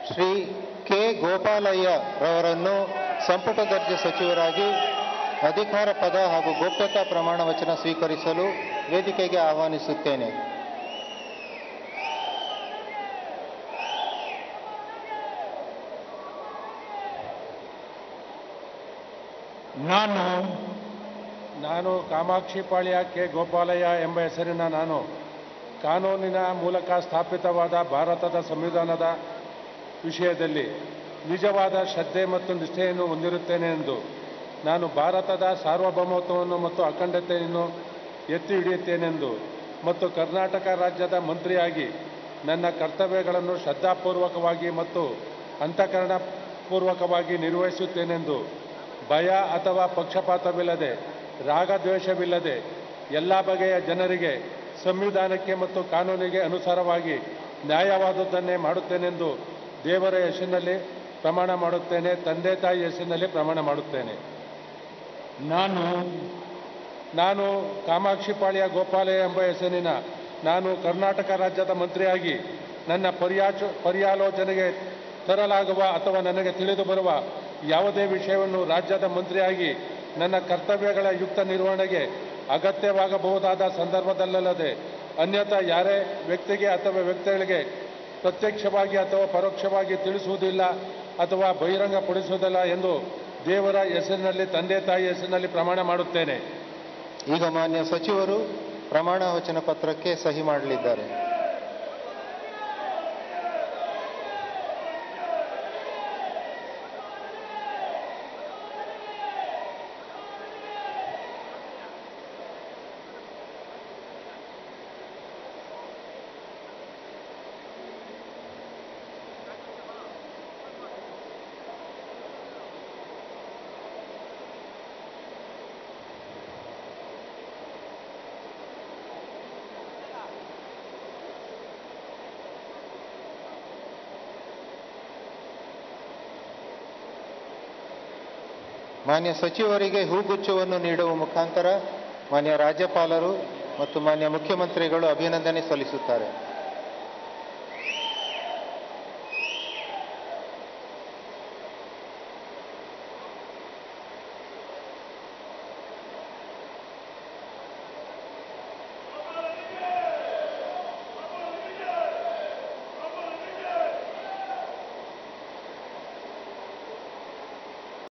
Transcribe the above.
Shri K Gopalaiah ರವರನ್ನು ಸಂಪುಟ ದರ್ಜೆ ಸಚಿವರಾಗಿ ಅಧಿಕಾರ ಪದ ಹಾಗೂ ಗೋಪ್ಯತಾ ಪ್ರಮಾಣ ವಚನ ಸ್ವೀಕರಿಸಲು ವೇದಿಕೆಗೆ ಆಹ್ವಾನಿಸುತ್ತೇನೆ ನಾನು ನಾನು ಕಾಮಾಕ್ಷಿಪಾಳ್ಯ ಕೆ ಗೋಪಾಲಯ್ಯ ಎಂಬ ಹೆಸರಿನ ನಾನು ಕಾನೂನಿನ ಮೂಲಕ ಸ್ಥಾಪಿತವಾದ ಭಾರತದ ಸಂವಿಧಾನದ ವಿಷಯದಲ್ಲಿ ನಿಜವಾದ ಶ್ರದ್ಧೆ ಮತ್ತು ನಿಷ್ಠೆಯನ್ನು ಹೊಂದಿರುತ್ತೇನೆ ಎಂದು ನಾನು ಭಾರತದ ಸಾರ್ವಭೌಮತ್ವವನ್ನು ಮತ್ತು ಅಖಂಡತೆಯನ್ನು ಎತ್ತಿ ಹಿಡಿಯುತ್ತೇನೆಂದು ಮತ್ತು ಕರ್ನಾಟಕ ರಾಜ್ಯದ ಮಂತ್ರಿಯಾಗಿ ನನ್ನ ಕರ್ತವ್ಯಗಳನ್ನು ಶ್ರದ್ಧಾಪೂರ್ವಕವಾಗಿ ಮತ್ತು ಅಂತಃಕರಣಪೂರ್ವಕವಾಗಿ ನಿರ್ವಹಿಸುತ್ತೇನೆಂದು ಭಯ ಅಥವಾ ಪಕ್ಷಪಾತವಿಲ್ಲದೆ ರಾಗದ್ವೇಷವಿಲ್ಲದೆ ಎಲ್ಲ ಬಗೆಯ ಜನರಿಗೆ ಸಂವಿಧಾನಕ್ಕೆ ಮತ್ತು ಕಾನೂನಿಗೆ ಅನುಸಾರವಾಗಿ ನ್ಯಾಯವಾದುದನ್ನೇ ಮಾಡುತ್ತೇನೆಂದು ದೇವರ ಹೆಸರಿನಲ್ಲಿ ಪ್ರಮಾಣ ಮಾಡುತ್ತೇನೆ ತಂದೆ ತಾಯಿ ಹೆಸರಿನಲ್ಲಿ ಪ್ರಮಾಣ ಮಾಡುತ್ತೇನೆ ನಾನು ನಾನು ಕಾಮಾಕ್ಷಿಪಾಳ್ಯ ಗೋಪಾಲಯ್ಯ ಎಂಬ ಹೆಸರಿನ ನಾನು ಕರ್ನಾಟಕ ರಾಜ್ಯದ ಮಂತ್ರಿಯಾಗಿ ನನ್ನ ಪರ್ಯಾಚ ಪರ್ಯಾಲೋಚನೆಗೆ ತರಲಾಗುವ ಅಥವಾ ನನಗೆ ತಿಳಿದು ಬರುವ ಯಾವುದೇ ವಿಷಯವನ್ನು ರಾಜ್ಯದ ಮಂತ್ರಿಯಾಗಿ ನನ್ನ ಕರ್ತವ್ಯಗಳ ಯುಕ್ತ ನಿರ್ವಹಣೆಗೆ ಅಗತ್ಯವಾಗಬಹುದಾದ ಸಂದರ್ಭದಲ್ಲದೆ ಅನ್ಯಥಾ ಯಾರೇ ವ್ಯಕ್ತಿಗೆ ಅಥವಾ ವ್ಯಕ್ತಿಗಳಿಗೆ ಪ್ರತ್ಯಕ್ಷವಾಗಿ ಅಥವಾ ಪರೋಕ್ಷವಾಗಿ ತಿಳಿಸುವುದಿಲ್ಲ ಅಥವಾ ಬಹಿರಂಗಪಡಿಸುವುದಿಲ್ಲ ಎಂದು ದೇವರ ಹೆಸರಿನಲ್ಲಿ ತಂದೆ ತಾಯಿ ಹೆಸರಿನಲ್ಲಿ ಪ್ರಮಾಣ ಮಾಡುತ್ತೇನೆ ಈಗ ಮಾನ್ಯ ಸಚಿವರು ಪ್ರಮಾಣ ವಚನ ಪತ್ರಕ್ಕೆ ಸಹಿ ಮಾಡಲಿದ್ದಾರೆ ಮಾನ್ಯ ಸಚಿವರಿಗೆ ಹೂಗುಚ್ಛವನ್ನು ನೀಡುವ ಮುಖಾಂತರ ಮಾನ್ಯ ರಾಜ್ಯಪಾಲರು ಮತ್ತು ಮಾನ್ಯ ಮುಖ್ಯಮಂತ್ರಿಗಳು ಅಭಿನಂದನೆ ಸಲ್ಲಿಸುತ್ತಾರೆ